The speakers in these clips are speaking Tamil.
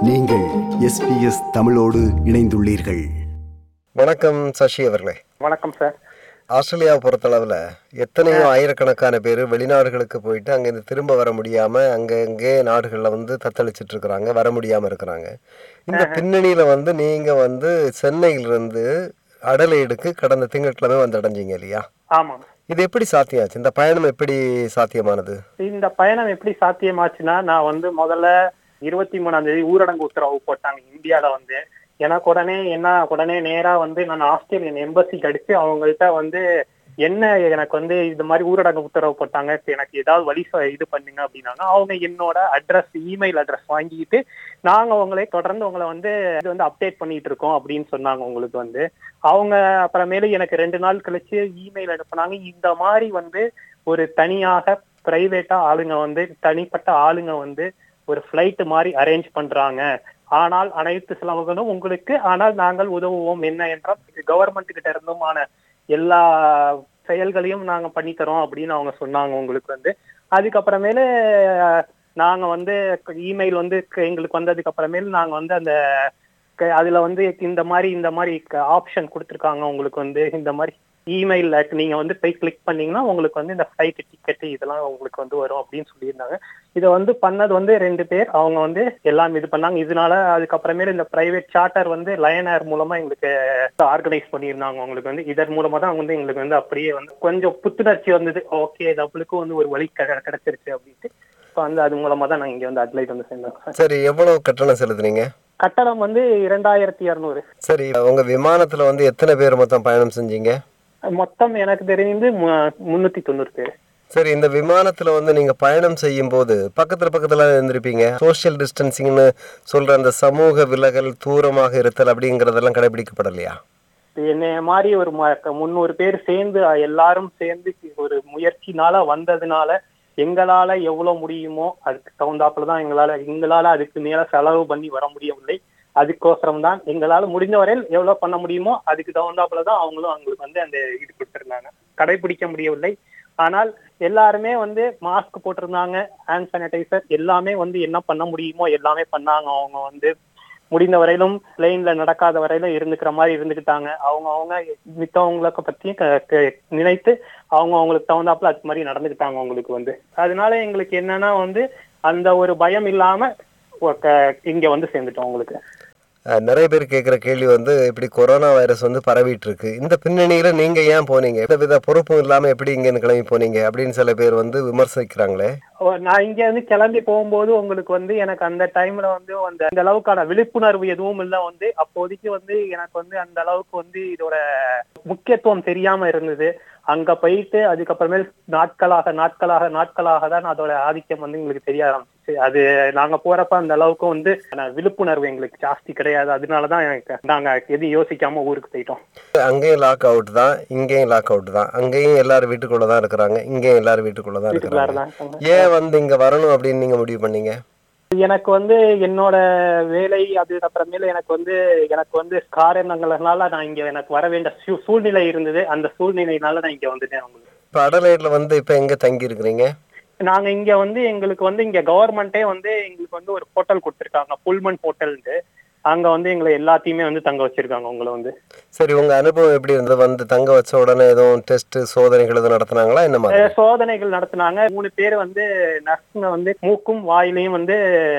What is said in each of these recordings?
நீங்கள் எஸ்பிஎஸ் தமிழோடு இணைந்துள்ளீர்கள் வணக்கம் சசி அவர்களே வணக்கம் சார் ஆஸ்திரேலியாவை பொறுத்தளவில் எத்தனையோ ஆயிரக்கணக்கான பேர் வெளிநாடுகளுக்கு போயிட்டு அங்கேருந்து திரும்ப வர முடியாமல் அங்கங்கே நாடுகளில் வந்து தத்தளிச்சிட்டு இருக்கிறாங்க வர முடியாமல் இருக்கிறாங்க இந்த பின்னணியில் வந்து நீங்கள் வந்து சென்னையிலிருந்து அடலைடுக்கு கடந்த திங்கட்கிழமை வந்து அடைஞ்சீங்க இல்லையா ஆமாம் இது எப்படி சாத்தியாச்சு இந்த பயணம் எப்படி சாத்தியமானது இந்த பயணம் எப்படி சாத்தியமாச்சுன்னா நான் வந்து முதல்ல இருபத்தி மூணாம் தேதி ஊரடங்கு உத்தரவு போட்டாங்க இந்தியால வந்து எனக்கு உடனே என்ன உடனே நேரா வந்து நான் ஆஸ்திரேலியன் எம்பசிக்கு அடிச்சு அவங்கள்ட்ட வந்து என்ன எனக்கு வந்து இந்த மாதிரி ஊரடங்கு உத்தரவு போட்டாங்க இப்ப எனக்கு ஏதாவது வழி சொ- இது பண்ணுங்க அப்படின்னாங்க அவங்க என்னோட அட்ரஸ் இமெயில் அட்ரஸ் வாங்கிட்டு நாங்க உங்களை தொடர்ந்து உங்களை வந்து இது வந்து அப்டேட் பண்ணிட்டு இருக்கோம் அப்படின்னு சொன்னாங்க உங்களுக்கு வந்து அவங்க அப்புறமேலு எனக்கு ரெண்டு நாள் கழிச்சு இமெயில் அனுப்புனாங்க இந்த மாதிரி வந்து ஒரு தனியாக பிரைவேட்டா ஆளுங்க வந்து தனிப்பட்ட ஆளுங்க வந்து ஒரு ஃபிளைட் மாதிரி அரேஞ்ச் பண்றாங்க ஆனால் அனைத்து செலவுகளும் உங்களுக்கு ஆனால் நாங்கள் உதவுவோம் என்ன என்றால் கவர்மெண்ட் கிட்ட இருந்துமான எல்லா செயல்களையும் நாங்க பண்ணி தரோம் அப்படின்னு அவங்க சொன்னாங்க உங்களுக்கு வந்து அதுக்கப்புறமேலு அஹ், நாங்க வந்து இமெயில் வந்து க- எங்களுக்கு வந்ததுக்கு அப்புறமேல் நாங்க வந்து அந்த க- அதுல வந்து இந்த மாதிரி இந்த மாதிரி ஆப்ஷன் கொடுத்துருக்காங்க உங்களுக்கு வந்து இந்த மாதிரி இமெயில்ல நீங்க வந்து போய் கிளிக் பண்ணீங்கன்னா உங்களுக்கு வந்து இந்த ஃபிளைட் டிக்கெட் இதெல்லாம் உங்களுக்கு வந்து வரும் அப்படின்னு சொல்லியிருந்தாங்க இதை வந்து பண்ணது வந்து ரெண்டு பேர் அவங்க வந்து எல்லாம் இது பண்ணாங்க இதனால அதுக்கப்புறமேல இந்த பிரைவேட் சார்ட்டர் வந்து லயன் ஏர் மூலமா எங்களுக்கு ஆர்கனைஸ் பண்ணியிருந்தாங்க உங்களுக்கு வந்து இதன் மூலமா தான் வந்து எங்களுக்கு வந்து அப்படியே வந்து கொஞ்சம் புத்துணர்ச்சி வந்தது ஓகே நம்மளுக்கும் வந்து ஒரு வழி கிடை- கிடைச்சிருச்சு அப்படின்ட்டு இப்போ வந்து அது மூலமா தான் நான் இங்க வந்து அட்லைட் வந்து சேர்ந்தேன் சரி எவ்வளவு கட்டணம் செலுத்துனீங்க கட்டணம் வந்து இரண்டாயிரத்தி இரநூறு சரி உங்கள் விமானத்தில் வந்து எத்தனை பேர் மொத்தம் பயணம் செஞ்சீங்க மொத்தம் எனக்கு தெரிந்து மு- முன்னூத்தி தொண்ணூறு பேர் சரி இந்த விமானத்துல வந்து நீங்க பயணம் செய்யும் போது பக்கத்துல பக்கத்துல இருந்திருப்பீங்க சோஷியல் டிஸ்டன்சிங்னு சொல்ற அந்த சமூக விலகல் தூரமாக இருத்தல் அப்படிங்கறதெல்லாம் கடைபிடிக்கப்படலையா என்னைய மாதிரி ஒரு ம- முந்நூறு பேர் சேர்ந்து அஹ், எல்லாரும் சேர்ந்து ஒரு முயற்சினால வந்ததுனால எங்களால எவ்வளவு முடியுமோ அதுக்கு தகுந்தாப்புல தான் எங்களால எங்களால அதுக்கு மேல செலவு பண்ணி வர முடியவில்லை அதுக்கோசரம் தான் எங்களால முடிஞ்ச வரையில் எவ்வளவு பண்ண முடியுமோ அதுக்கு தகுந்தாப்புல தான் அவங்களும் அவங்களுக்கு வந்து அந்த இது கொடுத்திருந்தாங்க கடைபிடிக்க முடியவில்லை ஆனால் எல்லாருமே வந்து மாஸ்க் போட்டிருந்தாங்க ஹேண்ட் சானிடைசர் எல்லாமே வந்து என்ன பண்ண முடியுமோ எல்லாமே பண்ணாங்க அவங்க வந்து முடிந்த வரையிலும் பிளெயின்ல நடக்காத வரையிலும் இருந்துக்கிற மாதிரி இருந்துக்கிட்டாங்க அவங்க அவங்க மித்தவங்களுக்கு பத்தியும் க- க- நினைத்து அவங்க அவங்களுக்கு தகுந்தாப்புல அது மாதிரி நடந்துக்கிட்டாங்க அவங்களுக்கு வந்து அதனால எங்களுக்கு என்னன்னா வந்து அந்த ஒரு பயம் இல்லாம ஒ- க- இங்க வந்து சேர்ந்துட்டோம் உங்களுக்கு அஹ், நிறைய பேர் கேட்குற கேள்வி வந்து இப்படி கொரோனா வைரஸ் வந்து பரவிட்டு இருக்கு இந்த பின்னணியில நீங்க ஏன் போனீங்க எந்த வித பொறுப்பும் இல்லாம எப்படி இங்கேருந்து கிளம்பி போனீங்க அப்படின்னு சில பேர் வந்து விமர்சிக்கிறாங்களே ஓ, நான் இங்க இருந்து கிளம்பி போகும்போது உங்களுக்கு வந்து எனக்கு அந்த டைம்ல வந்து அந்த அந்த அளவுக்கான விழிப்புணர்வு எதுவும் இல்ல வந்து அப்போதைக்கு வந்து எனக்கு வந்து அந்த அளவுக்கு வந்து இதோட முக்கியத்துவம் தெரியாம இருந்தது அங்க போயிட்டு அதுக்கப்புறமேல் நாட்களாக நாட்களாக நாட்களாக தான் அதோட ஆதிக்கம் வந்து எங்களுக்கு தெரிய ஆரம்பிச்சிச்சு அது நாங்க போறப்ப அந்த அளவுக்கு வந்து ஆனா, விழிப்புணர்வு எங்களுக்கு ஜாஸ்தி கிடையாது அதனாலதான் எனக்கு நாங்க எதுவும் யோசிக்காம ஊருக்கு போயிட்டோம் அங்கேயும் லாக் அவுட் தான் இங்கேயும் லாக் அவுட் தான் அங்கேயும் எல்லாரும் வீட்டுக்குள்ள தான் இருக்கிறாங்க இங்கேயும் எல்லாரும் வீட்டுக்குள்ள தான் வீட்டுக்குள்ளார இருக்கிறாங்க தான் இருக்காங்க. ஏன் வந்து இங்க வரணும் அப்படின்னு நீங்க முடிவு பண்ணீங்க எனக்கு வந்து என்னோட வேலை அது அப்புறமேல எனக்கு வந்து எனக்கு வந்து காரணங்களால நான் இங்க எனக்கு வர வேண்டிய சூ- சூழ்நிலை இருந்தது அந்த சூழ்நிலையினால நான் இங்க வந்துட்டேன் உங்களுக்கு இப்போ அடலைட்ல வந்து இப்போ எங்க தங்கி இருக்கிறீங்க நாங்க இங்க வந்து எங்களுக்கு வந்து இங்க கவர்மெண்டே வந்து எங்களுக்கு வந்து ஒரு போர்ட்டல் கொடுத்திருக்காங்க புல்மன் போர்ட்டல்ன்ட்டு அங்க வந்து எங்களை எல்லாத்தையுமே வந்து தங்க வச்சிருக்காங்க உங்களை வந்து சரி உங்க அனுபவம் எப்படி இருந்தது வந்து தங்க வச்ச உடனே எதுவும் டெஸ்ட் சோதனைகள் எதுவும் நடத்துனாங்களா என்ன மாதிரி அஹ் சோதனைகள் நடத்துனாங்க மூணு பேர் வந்து நர்ஸுங்க வந்து மூக்கும் வாயிலையும் வந்து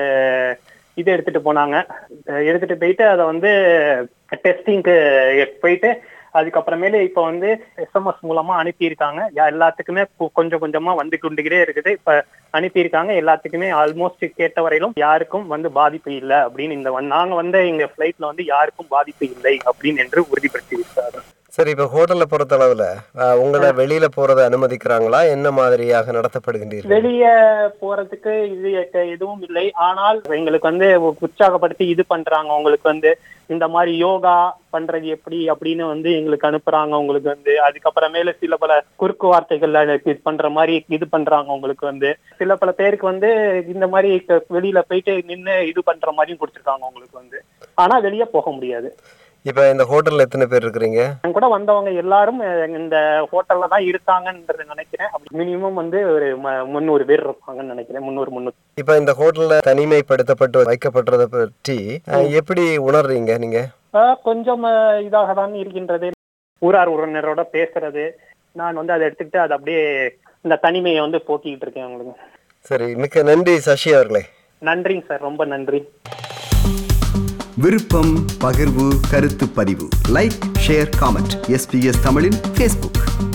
இது எடுத்துட்டு போனாங்க அஹ் எடுத்துட்டு போயிட்டு அதை வந்து டெஸ்டிங்க்கு போயிட்டு அதுக்கப்புறமேலு இப்போ வந்து எஸ்எம்எஸ் மூலமா அனுப்பியிருக்காங்க யா- எல்லாத்துக்குமே கொ- கொஞ்சம் கொஞ்சமா வந்து கொண்டுகிட்டே இருக்குது இப்ப அனுப்பியிருக்காங்க எல்லாத்துக்குமே ஆல்மோஸ்ட் கேட்ட வரையிலும் யாருக்கும் வந்து பாதிப்பு இல்லை அப்படின்னு இந்த வ- நாங்க வந்து எங்க ஃபிளைட்ல வந்து யாருக்கும் பாதிப்பு இல்லை அப்படின்னு என்று உறுதிப்படுத்தி இருக்காரு சரி இப்போ ஹோட்டலை பொறுத்தளவுல அஹ், உங்களை வெளியில போறதை அனுமதிக்கிறாங்களா என்ன மாதிரியாக நடத்தப்படுகின்றீர்கள் வெளிய போறதுக்கு இது எ- எதுவும் இல்லை ஆனால் எங்களுக்கு வந்து உற்சாகப்படுத்தி இது பண்றாங்க உங்களுக்கு வந்து இந்த மாதிரி யோகா பண்றது எப்படி அப்படின்னு வந்து எங்களுக்கு அனுப்புறாங்க உங்களுக்கு வந்து அதுக்கப்புறமேல சில பல குறுக்கு வார்த்தைகள்ல இது பண்ற மாதிரி இது பண்றாங்க உங்களுக்கு வந்து சில பல பேருக்கு வந்து இந்த மாதிரி க- வெளியில போயிட்டு நின்னு இது பண்ற மாதிரியும் கொடுத்துருக்காங்க உங்களுக்கு வந்து ஆனா வெளிய போக முடியாது இப்போ இந்த ஹோட்டல்ல எத்தனை பேர் இருக்கிறீங்க என் கூட வந்தவங்க எல்லாரும் அஹ், இந்த ஹோட்டல்ல தான் இருக்காங்கன்றது நினைக்கிறேன் அப்படி மினிமம் வந்து ஒரு ம- முந்நூறு பேர் இருப்பாங்கன்னு நினைக்கிறேன் முந்நூறு முந்நூறு இப்போ இந்த ஹோட்டல்ல தனிமைப்படுத்தப்பட்டு வைக்கப்பட்டதை பற்றி அஹ், எப்படி உணர்றீங்க நீங்க ஆஹ் கொஞ்சம் ஆஹ் இதாக தான் இருக்கின்றது ஊரார் உறவினரோட பேசுறது நான் வந்து அதை எடுத்துக்கிட்டு அதை அப்படியே இந்த தனிமையை வந்து போக்கிக்கிட்டு இருக்கேன் உங்களுக்கு சரி மிக்க நன்றி சசி அவர்களே நன்றிங்க சார் ரொம்ப நன்றி விருப்பம் பகிர்வு கருத்து பதிவு லைக் ஷேர் காமெண்ட் எஸ்பிஎஸ் தமிழின் ஃபேஸ்புக்